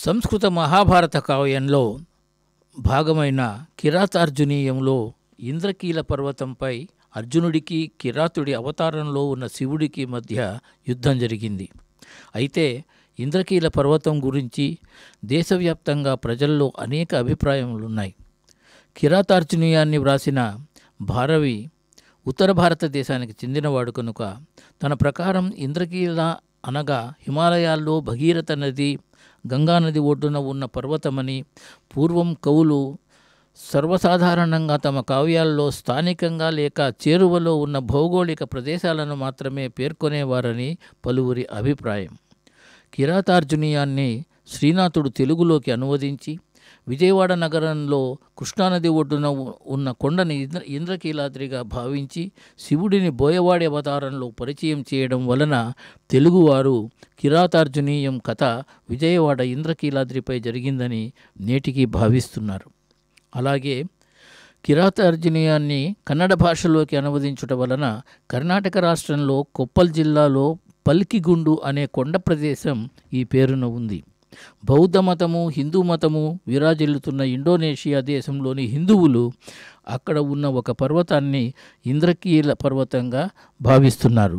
సంస్కృత మహాభారత కావ్యంలో భాగమైన కిరాతార్జునీయంలో ఇంద్రకీల పర్వతంపై అర్జునుడికి కిరాతుడి అవతారంలో ఉన్న శివుడికి మధ్య యుద్ధం జరిగింది అయితే ఇంద్రకీల పర్వతం గురించి దేశవ్యాప్తంగా ప్రజల్లో అనేక అభిప్రాయములున్నాయి కిరాతార్జునీయాన్ని వ్రాసిన భారవి ఉత్తర భారతదేశానికి చెందినవాడు కనుక తన ప్రకారం ఇంద్రకీల అనగా హిమాలయాల్లో భగీరథ నది గంగానది ఒడ్డున ఉన్న పర్వతమని పూర్వం కవులు సర్వసాధారణంగా తమ కావ్యాల్లో స్థానికంగా లేక చేరువలో ఉన్న భౌగోళిక ప్రదేశాలను మాత్రమే పేర్కొనేవారని పలువురి అభిప్రాయం కిరాతార్జునీయాన్ని శ్రీనాథుడు తెలుగులోకి అనువదించి విజయవాడ నగరంలో కృష్ణానది ఒడ్డున ఉ- ఉన్న కొండని ఇంద్ర ఇంద్రకీలాద్రిగా భావించి శివుడిని బోయవాడి అవతారంలో పరిచయం చేయడం వలన తెలుగువారు కిరాతార్జునీయం కథ విజయవాడ ఇంద్రకీలాద్రిపై జరిగిందని నేటికి భావిస్తున్నారు అలాగే కిరాతార్జునీయాన్ని కన్నడ భాషలోకి అనువదించుట వలన కర్ణాటక రాష్ట్రంలో కొప్పల్ జిల్లాలో పల్కిగుండు అనే కొండ ప్రదేశం ఈ పేరున ఉంది బౌద్ధ మతము హిందూ మతము విరాజిల్లుతున్న ఇండోనేషియా దేశంలోని హిందువులు అక్కడ ఉన్న ఒక పర్వతాన్ని ఇంద్రకీల పర్వతంగా భావిస్తున్నారు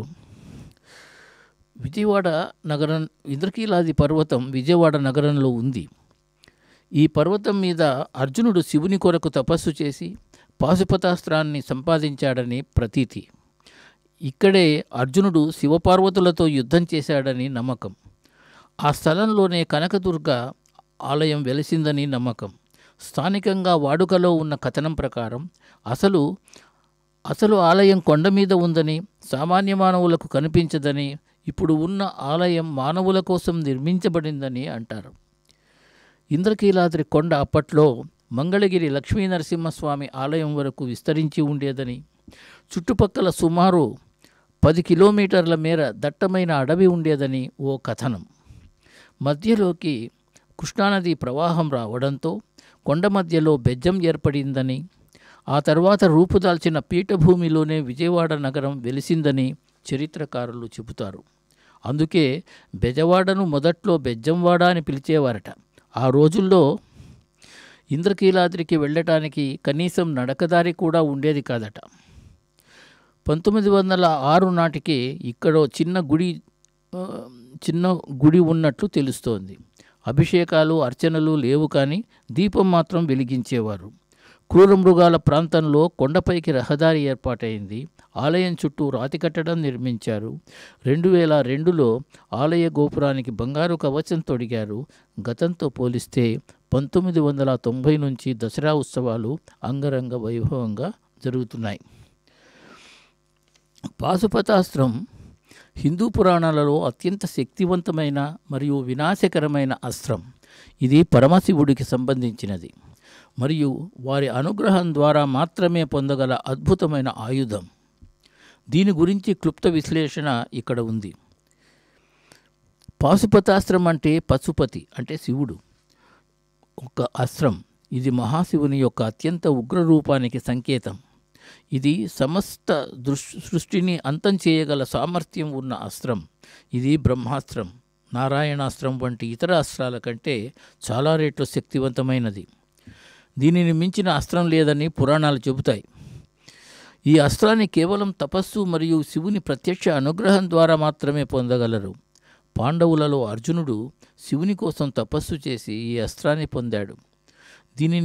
విజయవాడ నగరం ఇంద్రకీలాది పర్వతం విజయవాడ నగరంలో ఉంది ఈ పర్వతం మీద అర్జునుడు శివుని కొరకు తపస్సు చేసి పాశుపతాస్త్రాన్ని సంపాదించాడని ప్రతీతి ఇక్కడే అర్జునుడు శివపార్వతులతో యుద్ధం చేశాడని నమ్మకం ఆ స్థలంలోనే కనకదుర్గ ఆలయం వెలిసిందని నమ్మకం స్థానికంగా వాడుకలో ఉన్న కథనం ప్రకారం అసలు అసలు ఆలయం కొండ మీద ఉందని సామాన్య మానవులకు కనిపించదని ఇప్పుడు ఉన్న ఆలయం మానవుల కోసం నిర్మించబడిందని అంటారు ఇంద్రకీలాద్రి కొండ అప్పట్లో మంగళగిరి లక్ష్మీ నరసింహస్వామి ఆలయం వరకు విస్తరించి ఉండేదని చుట్టుపక్కల సుమారు పది కిలోమీటర్ల మేర దట్టమైన అడవి ఉండేదని ఓ కథనం మధ్యలోకి కృష్ణానది ప్రవాహం రావడంతో కొండ మధ్యలో బెజ్జం ఏర్పడిందని ఆ తర్వాత రూపుదాల్చిన పీఠభూమిలోనే విజయవాడ నగరం వెలిసిందని చరిత్రకారులు చెబుతారు అందుకే బెజవాడను మొదట్లో బెజ్జంవాడ అని పిలిచేవారట ఆ రోజుల్లో ఇంద్రకీలాద్రికి వెళ్ళటానికి కనీసం నడకదారి కూడా ఉండేది కాదట పంతొమ్మిది వందల ఆరు నాటికి ఇక్కడ చిన్న గుడి ఆ, చిన్న గుడి ఉన్నట్లు తెలుస్తోంది అభిషేకాలు అర్చనలు లేవు కానీ దీపం మాత్రం వెలిగించేవారు క్రూర మృగాల ప్రాంతంలో కొండపైకి రహదారి ఏర్పాటైంది ఆలయం చుట్టూ రాతి కట్టడం నిర్మించారు రెండు వేల రెండులో ఆలయ గోపురానికి బంగారు కవచం తొడిగారు గతంతో పోలిస్తే పంతొమ్మిది వందల తొంభై నుంచి దసరా ఉత్సవాలు అంగరంగ వైభవంగా జరుగుతున్నాయి పాశుపతాస్త్రం హిందూ పురాణాలలో అత్యంత శక్తివంతమైన మరియు వినాశకరమైన అస్త్రం ఇది పరమశివుడికి సంబంధించినది మరియు వారి అనుగ్రహం ద్వారా మాత్రమే పొందగల అద్భుతమైన ఆయుధం దీని గురించి క్లుప్త విశ్లేషణ ఇక్కడ ఉంది పాశుపతాస్త్రం అంటే పశుపతి అంటే శివుడు ఒక అస్త్రం ఇది మహాశివుని యొక్క అత్యంత ఉగ్ర రూపానికి సంకేతం ఇది సమస్త దృష్ సృష్టిని అంతం చేయగల సామర్థ్యం ఉన్న అస్త్రం ఇది బ్రహ్మాస్త్రం నారాయణాస్త్రం వంటి ఇతర అస్త్రాల కంటే చాలా రెట్లు శక్తివంతమైనది దీనిని మించిన అస్త్రం లేదని పురాణాలు చెబుతాయి ఈ అస్త్రాన్ని కేవలం తపస్సు మరియు శివుని ప్రత్యక్ష అనుగ్రహం ద్వారా మాత్రమే పొందగలరు పాండవులలో అర్జునుడు శివుని కోసం తపస్సు చేసి ఈ అస్త్రాన్ని పొందాడు దీనిని